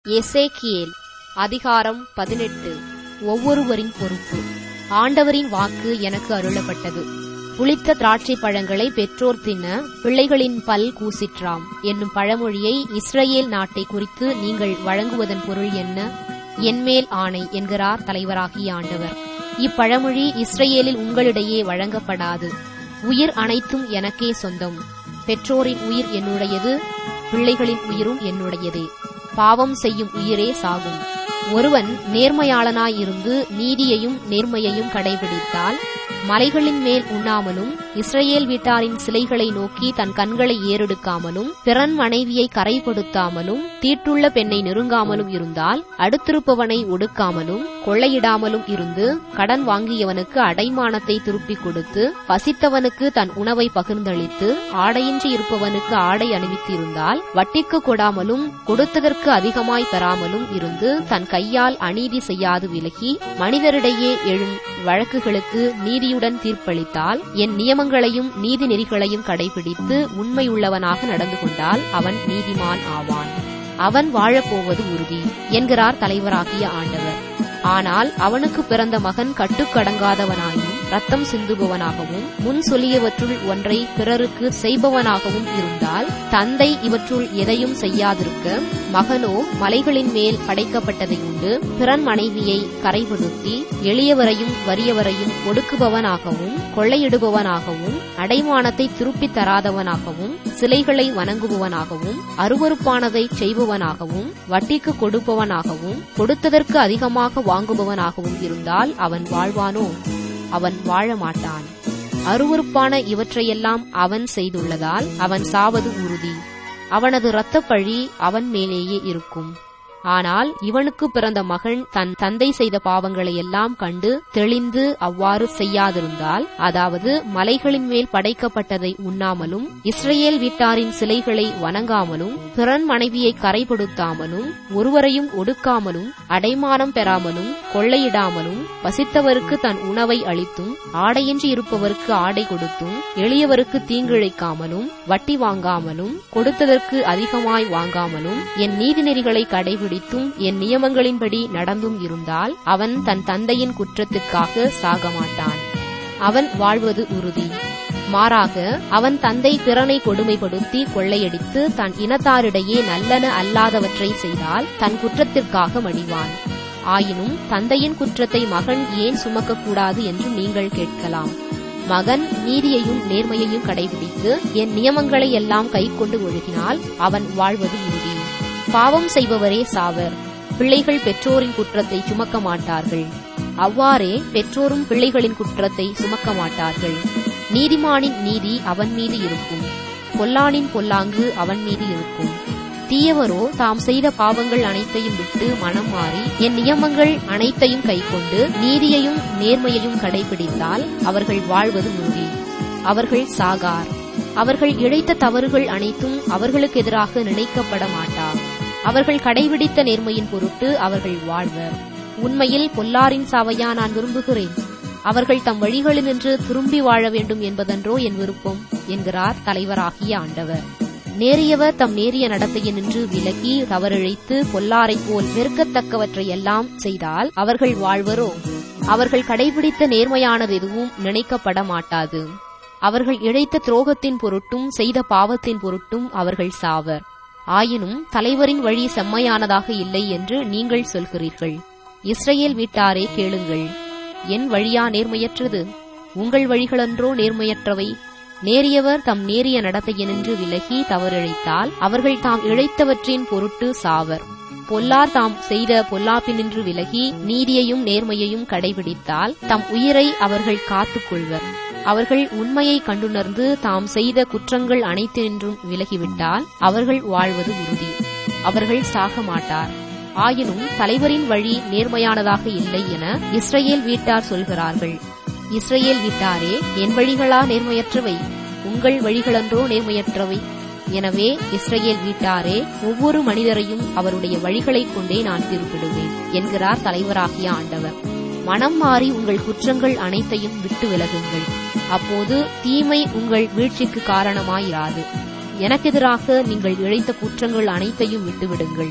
எசேக்கியேல் அதிகாரம் பதினெட்டு ஒவ்வொருவரின் பொறுப்பு ஆண்டவரின் வாக்கு எனக்கு அருளப்பட்டது புளித்த திராட்சை பழங்களை பெற்றோர் தின்ன பிள்ளைகளின் பல் கூசிற்றாம் என்னும் பழமொழியை இஸ்ரவேல் நாட்டை குறித்து நீங்கள் வழங்குவதன் பொருள் என்ன என்மேல் ஆணை என்கிறார் தலைவராகிய ஆண்டவர் இப்பழமொழி இஸ்ரவேலில் உங்களிடையே வழங்கப்படாது உயிர் அனைத்தும் எனக்கே சொந்தம் பெற்றோரின் உயிர் என்னுடையது பிள்ளைகளின் உயிரும் என்னுடையதே பாவம் செய்யும் உயிரே சாகும் ஒருவன் நேர்மையாளனாயிருந்து நீதியையும் நேர்மையையும் கடைபிடித்தால் மலைகளின் மேல் உண்ணாமலும் இஸ்ரவேல் வீட்டாரின் சிலைகளை நோக்கி தன் கண்களை ஏறெடுக்காமலும் பிறன் மனைவியை கரைப்படுத்தாமலும் தீட்டுள்ள பெண்ணை நெருங்காமலும் இருந்தால் அடுத்திருப்பவனை ஒடுக்காமலும் கொள்ளையிடாமலும் இருந்து கடன் வாங்கியவனுக்கு அடைமானத்தை திருப்பிக் கொடுத்து பசித்தவனுக்கு தன் உணவை பகிர்ந்தளித்து ஆடையின்றி இருப்பவனுக்கு ஆடை அணிவித்திருந்தால் வட்டிக்கு கொடாமலும் கொடுத்ததற்கு அதிகமாய் பெறாமலும் இருந்து தன் கையால் அநீதி செய்யாது விலகி மனிதரிடையே எழும் வழக்குகளுக்கு நீதியுடன் தீர்ப்பளித்தால் என் நியமங்களையும் நீதி நெறிகளையும் கடைபிடித்து உண்மையுள்ளவனாக நடந்து கொண்டால் அவன் நீதிமான் ஆவான் அவன் வாழப்போவது உறுதி என்கிறார் தலைவராகிய ஆண்டவர் ஆனால் அவனுக்கு பிறந்த மகன் கட்டுக்கடங்காதவனாயும் ரத்தம் சிந்துபவனாகவும் முன் சொல்லியவற்றுள் ஒன்றை பிறருக்கு செய்பவனாகவும் இருந்தால் தந்தை இவற்றுள் எதையும் செய்யாதிருக்க மகனோ மலைகளின் மேல் படைக்கப்பட்டதை உண்டு பிறன் மனைவியை கரைபடுத்தி எளியவரையும் வறியவரையும் ஒடுக்குபவனாகவும் கொள்ளையிடுபவனாகவும் அடைமானத்தை திருப்பித் தராதவனாகவும் சிலைகளை வணங்குபவனாகவும் அருவறுப்பானதை செய்பவனாகவும் வட்டிக்கு கொடுப்பவனாகவும் கொடுத்ததற்கு அதிகமாக வாங்குபவனாகவும் இருந்தால் அவன் வாழ்வானோ அவன் வாழ மாட்டான் அருவறுப்பான இவற்றையெல்லாம் அவன் செய்துள்ளதால் அவன் சாவது உறுதி அவனது இரத்தப்பழி அவன் மேலேயே இருக்கும் ஆனால் இவனுக்கு பிறந்த மகன் தன் தந்தை செய்த பாவங்களை எல்லாம் கண்டு தெளிந்து அவ்வாறு செய்யாதிருந்தால் அதாவது மலைகளின் மேல் படைக்கப்பட்டதை உண்ணாமலும் இஸ்ரேல் வீட்டாரின் சிலைகளை வணங்காமலும் பிறன் மனைவியை கரைப்படுத்தாமலும் ஒருவரையும் ஒடுக்காமலும் அடைமானம் பெறாமலும் கொள்ளையிடாமலும் வசித்தவருக்கு தன் உணவை அளித்தும் ஆடையின்றி இருப்பவருக்கு ஆடை கொடுத்தும் எளியவருக்கு தீங்கிழைக்காமலும் வட்டி வாங்காமலும் கொடுத்ததற்கு அதிகமாய் வாங்காமலும் என் நீதிநெறிகளை கடைபிடி பிடித்தும் என் நியமங்களின்படி நடந்தும் இருந்தால் அவன் தன் தந்தையின் குற்றத்துக்காக சாக மாட்டான் அவன் வாழ்வது உறுதி மாறாக அவன் தந்தை பிறனை கொடுமைப்படுத்தி கொள்ளையடித்து தன் இனத்தாரிடையே நல்லன அல்லாதவற்றை செய்தால் தன் குற்றத்திற்காக மடிவான் ஆயினும் தந்தையின் குற்றத்தை மகன் ஏன் சுமக்கக்கூடாது என்று நீங்கள் கேட்கலாம் மகன் நீதியையும் நேர்மையையும் கடைபிடித்து என் நியமங்களை எல்லாம் கைக்கொண்டு ஒழுகினால் அவன் வாழ்வது உறுதி பாவம் செய்பவரே சாவர் பிள்ளைகள் பெற்றோரின் குற்றத்தை சுமக்க மாட்டார்கள் அவ்வாறே பெற்றோரும் பிள்ளைகளின் குற்றத்தை சுமக்க மாட்டார்கள் நீதிமானின் நீதி அவன் மீது இருக்கும் பொல்லானின் பொல்லாங்கு அவன் மீது இருக்கும் தீயவரோ தாம் செய்த பாவங்கள் அனைத்தையும் விட்டு மனம் மாறி என் நியமங்கள் அனைத்தையும் கைக்கொண்டு நீதியையும் நேர்மையையும் கடைபிடித்தால் அவர்கள் வாழ்வது உறுதி அவர்கள் சாகார் அவர்கள் இழைத்த தவறுகள் அனைத்தும் அவர்களுக்கு எதிராக நினைக்கப்பட மாட்டார் அவர்கள் கடைபிடித்த நேர்மையின் பொருட்டு அவர்கள் வாழ்வர் உண்மையில் பொல்லாரின் சாவையா நான் விரும்புகிறேன் அவர்கள் தம் வழிகளினின்று திரும்பி வாழ வேண்டும் என்பதன்றோ என் விருப்பம் என்கிறார் தலைவராகிய ஆண்டவர் நேரியவர் தம் நேரிய நடத்தையினின்று விலகி தவறிழைத்து பொல்லாரைப் போல் வெறுக்கத்தக்கவற்றை எல்லாம் செய்தால் அவர்கள் வாழ்வரோ அவர்கள் கடைபிடித்த நேர்மையானது எதுவும் நினைக்கப்பட மாட்டாது அவர்கள் இழைத்த துரோகத்தின் பொருட்டும் செய்த பாவத்தின் பொருட்டும் அவர்கள் சாவர் ஆயினும் தலைவரின் வழி செம்மையானதாக இல்லை என்று நீங்கள் சொல்கிறீர்கள் இஸ்ரேல் வீட்டாரே கேளுங்கள் என் வழியா நேர்மையற்றது உங்கள் வழிகளன்றோ நேர்மையற்றவை நேரியவர் தம் நேரிய நடத்தையினின்று விலகி தவறிழைத்தால் அவர்கள் தாம் இழைத்தவற்றின் பொருட்டு சாவர் பொல்லார் தாம் செய்த பொல்லாப்பினின்று விலகி நீதியையும் நேர்மையையும் கடைபிடித்தால் தம் உயிரை அவர்கள் காத்துக் கொள்வர் அவர்கள் உண்மையை கண்டுணர்ந்து தாம் செய்த குற்றங்கள் அனைத்தினின்றும் விலகிவிட்டால் அவர்கள் வாழ்வது உறுதி அவர்கள் சாக மாட்டார் ஆயினும் தலைவரின் வழி நேர்மையானதாக இல்லை என இஸ்ரேல் வீட்டார் சொல்கிறார்கள் இஸ்ரேல் வீட்டாரே என் வழிகளா நேர்மையற்றவை உங்கள் வழிகளன்றோ நேர்மையற்றவை எனவே இஸ்ரேல் வீட்டாரே ஒவ்வொரு மனிதரையும் அவருடைய வழிகளைக் கொண்டே நான் தீர்ப்பிடுவேன் என்கிறார் தலைவராகிய ஆண்டவர் மனம் மாறி உங்கள் குற்றங்கள் அனைத்தையும் விட்டு விலகுங்கள் அப்போது தீமை உங்கள் வீழ்ச்சிக்கு காரணமாயிராது எனக்கெதிராக நீங்கள் இழைத்த குற்றங்கள் அனைத்தையும் விட்டுவிடுங்கள்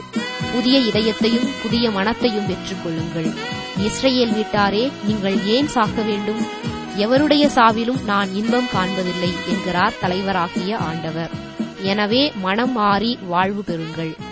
புதிய இதயத்தையும் புதிய மனத்தையும் பெற்றுக் கொள்ளுங்கள் இஸ்ரேல் வீட்டாரே நீங்கள் ஏன் சாக வேண்டும் எவருடைய சாவிலும் நான் இன்பம் காண்பதில்லை என்கிறார் தலைவராகிய ஆண்டவர் எனவே மனம் மாறி வாழ்வு பெறுங்கள்